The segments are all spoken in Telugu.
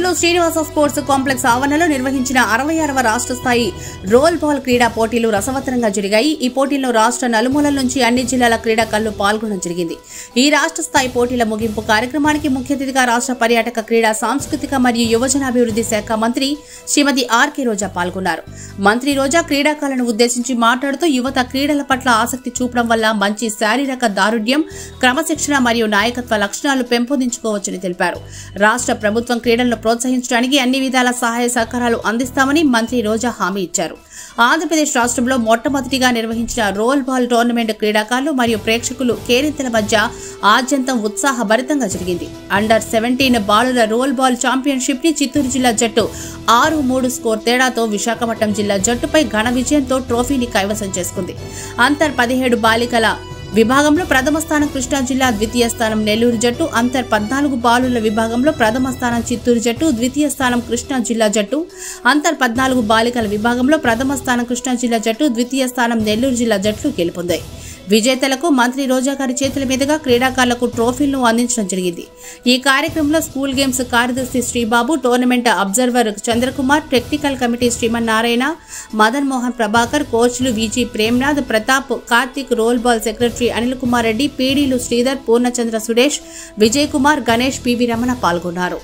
నెల్లూరు శ్రీనివాస స్పోర్ట్స్ కాంప్లెక్స్ ఆవరణలో నిర్వహించిన అరవై ఆరవ రాష్ట్ర స్థాయి రోల్ బాల్ క్రీడా పోటీలు రసవత్తరంగా జరిగాయి ఈ పోటీల్లో రాష్ట్ర నలుమూలల నుంచి అన్ని జిల్లాల క్రీడాకారులు పాల్గొనడం జరిగింది ఈ రాష్ట్ర స్థాయి పోటీల ముగింపు కార్యక్రమానికి ముఖ్య అతిథిగా రాష్ట్ర పర్యాటక క్రీడా సాంస్కృతిక మరియు యువజనాభివృద్ధి శాఖ మంత్రి శ్రీమతి ఆర్కే రోజా పాల్గొన్నారు మంత్రి రోజా క్రీడాకారులను ఉద్దేశించి మాట్లాడుతూ యువత క్రీడల పట్ల ఆసక్తి చూపడం వల్ల మంచి శారీరక దారుఢ్యం క్రమశిక్షణ మరియు నాయకత్వ లక్షణాలు పెంపొందించుకోవచ్చని తెలిపారు రాష్ట్ర ప్రభుత్వం క్రీడలను ప్రోత్సహించడానికి అన్ని విధాల సహాయ సహకారాలు అందిస్తామని మంత్రి రోజా హామీ ఇచ్చారు ఆంధ్రప్రదేశ్ రాష్ట్రంలో మొట్టమొదటిగా నిర్వహించిన రోల్ బాల్ టోర్నమెంట్ క్రీడాకారులు మరియు ప్రేక్షకులు కేరింతల మధ్య ఆద్యంతం ఉత్సాహభరితంగా జరిగింది అండర్ సెవెంటీన్ బాలుల రోల్ బాల్ ఛాంపియన్షిప్ ని చిత్తూరు జిల్లా జట్టు ఆరు మూడు స్కోర్ తేడాతో విశాఖపట్నం జిల్లా జట్టుపై ఘన విజయంతో ట్రోఫీని కైవసం చేసుకుంది అంతర్ పదిహేడు బాలికల విభాగంలో ప్రథమ స్థానం కృష్ణా జిల్లా ద్వితీయ స్థానం నెల్లూరు జట్టు అంతర్ పద్నాలుగు బాలుల విభాగంలో ప్రథమ స్థానం చిత్తూరు జట్టు ద్వితీయ స్థానం కృష్ణా జిల్లా జట్టు అంతర్ పద్నాలుగు బాలికల విభాగంలో ప్రథమ స్థానం కృష్ణా జిల్లా జట్టు ద్వితీయ స్థానం నెల్లూరు జిల్లా జట్లు గెలుపొందాయి విజేతలకు మంత్రి రోజా గారి చేతుల మీదుగా క్రీడాకారులకు ట్రోఫీలను అందించడం జరిగింది ఈ కార్యక్రమంలో స్కూల్ గేమ్స్ కార్యదర్శి Sribabu tournament observer Chandrakumar technical committee Srimannarayana Madan Mohan Prabhakar కోచ్లు Viji Premnath Pratap Karthik roll ball secretary Anil Kumar Reddy పీడీలు శ్రీధర్ పూర్ణచంద్ర సురేష్ విజయ్ కుమార్ గణేష్ పివి రమణ పాల్గొన్నారు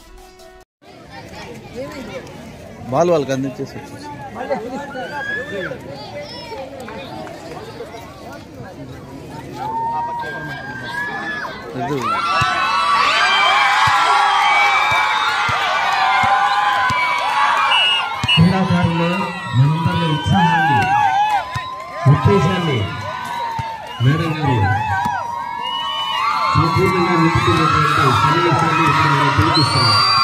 బాల్ వాళ్ళకి అందించేసి వచ్చేసి ఇది క్రీడాకారులు మనందరిలో ఉత్సాహాన్ని ఉత్తేజాన్ని మేడం గారు సంపూర్ణంగా నింపుతున్నటువంటి సన్నివేశాన్ని ఇప్పుడు మనం పిలిపిస్తాం